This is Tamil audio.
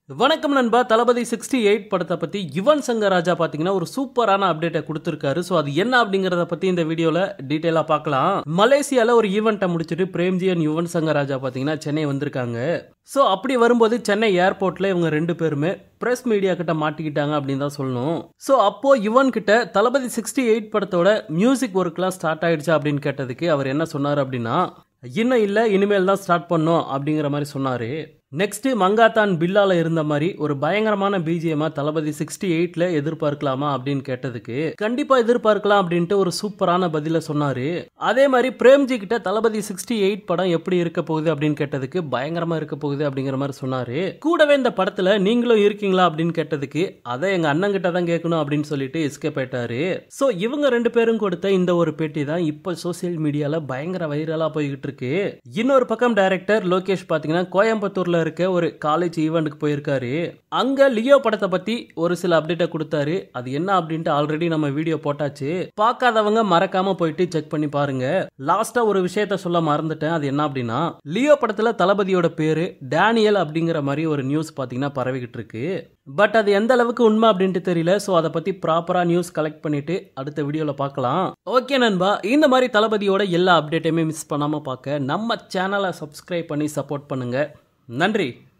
வணக்கம் நண்பா தளபதி சிக்ஸ்டி எயிட் படத்தை பற்றி யுவன் சங்கர் ராஜா பார்த்தீங்கன்னா ஒரு சூப்பரான அப்டேட்டை கொடுத்துருக்காரு ஸோ அது என்ன அப்படிங்கிறத பற்றி இந்த வீடியோவில் டீட்டெயிலாக பார்க்கலாம் மலேசியாவில் ஒரு ஈவெண்ட்டை முடிச்சுட்டு பிரேம்ஜி அண்ட் யுவன் சங்கர் ராஜா பார்த்தீங்கன்னா சென்னை வந்திருக்காங்க ஸோ அப்படி வரும்போது சென்னை ஏர்போர்ட்டில் இவங்க ரெண்டு பேருமே ப்ரெஸ் மீடியா கிட்ட மாட்டிக்கிட்டாங்க அப்படின்னு தான் சொல்லணும் ஸோ அப்போ யுவன் கிட்ட தளபதி சிக்ஸ்டி எயிட் படத்தோட மியூசிக் ஒர்க்லாம் ஸ்டார்ட் ஆயிடுச்சா அப்படின்னு கேட்டதுக்கு அவர் என்ன சொன்னார் அப்படின்னா இன்னும் இல்லை இனிமேல் தான் ஸ்டார்ட் பண்ணோம் அப்படிங்கிற மாதிரி சொன்னார் நெக்ஸ்ட் மங்காத்தான் பில்லால இருந்த மாதிரி ஒரு பயங்கரமான பிஜிஎம்மா தளபதி சிக்ஸ்டி எயிட்ல எதிர்பார்க்கலாமா அப்படின்னு கேட்டதுக்கு கண்டிப்பா எதிர்பார்க்கலாம் அப்படின்ட்டு ஒரு சூப்பரான பதில சொன்னாரு அதே மாதிரி பிரேம்ஜி கிட்ட தளபதி சிக்ஸ்டி எயிட் படம் எப்படி இருக்க போகுது அப்படின்னு கேட்டதுக்கு பயங்கரமா இருக்க போகுது அப்படிங்கிற மாதிரி சொன்னாரு கூடவே இந்த படத்துல நீங்களும் இருக்கீங்களா அப்படின்னு கேட்டதுக்கு அதை எங்க அண்ணன் கிட்ட தான் கேட்கணும் அப்படின்னு சொல்லிட்டு எஸ்கேப் ஆயிட்டாரு சோ இவங்க ரெண்டு பேரும் கொடுத்த இந்த ஒரு பேட்டி தான் இப்போ சோசியல் மீடியால பயங்கர வைரலா போய்கிட்டு இருக்கு இன்னொரு பக்கம் டைரக்டர் லோகேஷ் பாத்தீங்கன்னா கோயம்புத்தூர்ல இருக்க ஒரு காலேஜ் ஈவெண்ட்டுக்கு போயிருக்காரு அங்க லியோ படத்தை பத்தி ஒரு சில அப்டேட்டை கொடுத்தாரு அது என்ன அப்படின்ட்டு ஆல்ரெடி நம்ம வீடியோ போட்டாச்சு பார்க்காதவங்க மறக்காம போயிட்டு செக் பண்ணி பாருங்க லாஸ்டா ஒரு விஷயத்த சொல்ல மறந்துட்டேன் அது என்ன அப்படின்னா லியோ படத்துல தளபதியோட பேரு டேனியல் அப்படிங்கிற மாதிரி ஒரு நியூஸ் பாத்தீங்கன்னா பரவிக்கிட்டு இருக்கு பட் அது எந்த அளவுக்கு உண்மை அப்படின்ட்டு தெரியல ஸோ அதை பத்தி ப்ராப்பரா நியூஸ் கலெக்ட் பண்ணிட்டு அடுத்த வீடியோல பார்க்கலாம் ஓகே நண்பா இந்த மாதிரி தளபதியோட எல்லா அப்டேட்டையுமே மிஸ் பண்ணாம பார்க்க நம்ம சேனலை சப்ஸ்கிரைப் பண்ணி சப்போர்ட் பண்ணுங்க நன்றி